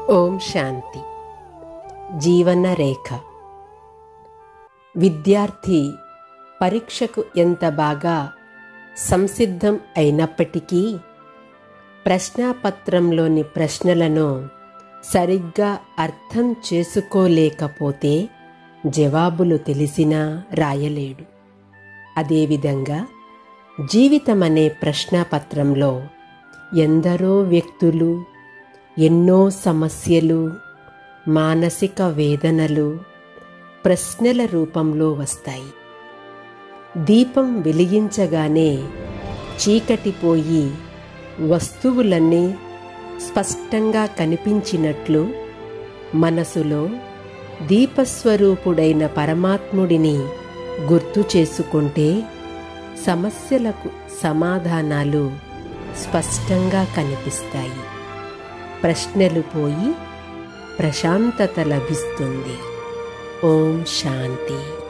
ఓం శాంతి జీవన రేఖ విద్యార్థి పరీక్షకు ఎంత బాగా సంసిద్ధం అయినప్పటికీ ప్రశ్నాపత్రంలోని ప్రశ్నలను సరిగ్గా అర్థం చేసుకోలేకపోతే జవాబులు తెలిసినా రాయలేడు అదేవిధంగా జీవితమనే ప్రశ్నాపత్రంలో ఎందరో వ్యక్తులు ఎన్నో సమస్యలు మానసిక వేదనలు ప్రశ్నల రూపంలో వస్తాయి దీపం వెలిగించగానే చీకటిపోయి వస్తువులన్నీ స్పష్టంగా కనిపించినట్లు మనసులో దీపస్వరూపుడైన పరమాత్ముడిని గుర్తు చేసుకుంటే సమస్యలకు సమాధానాలు స్పష్టంగా కనిపిస్తాయి ప్రశ్నలు పోయి ప్రశాంతత లభిస్తుంది ఓం శాంతి